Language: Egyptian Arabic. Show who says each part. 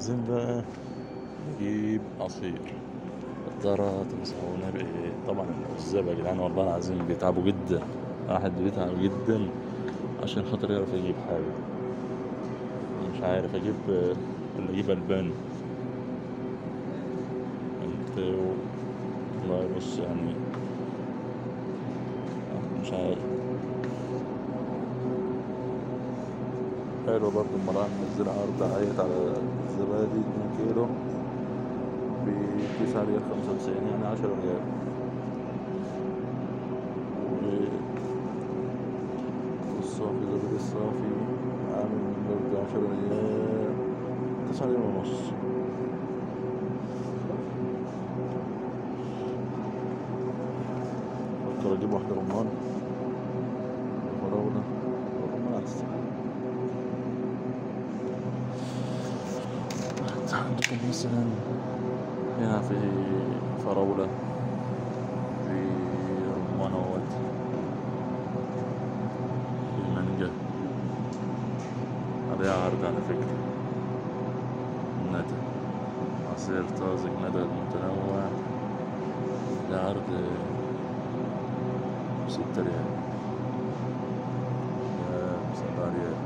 Speaker 1: عايزين بقى نجيب عصير الدارة تنصحونا بإيه طبعا الزبا يا جدعان والله العظيم بيتعبوا جدا واحد بيتعب جدا عشان خاطر يعرف يجيب حاجة مش عارف أجيب ولا أجيب ألبان انت والله بص يعني مش عارف حلو برضه المراعي منزلة عرض عايد على الزبادي اتنين كيلو بتسعة ريال خمسة وتسعين يعني عشرة ريال و- والصافي زبادي الصافي عامل برضه عشرة ريال تسعة ريال ونص بفكر أجيب واحدة رمان وفراولة الرمان أحسن عندكم مثلا هنا في فراولة في رمان اهوت في مانجا عليها عرض على فكرة ندى عصير طازج ندى المتنوع ده عرض ستة ريال يا سبعة ريال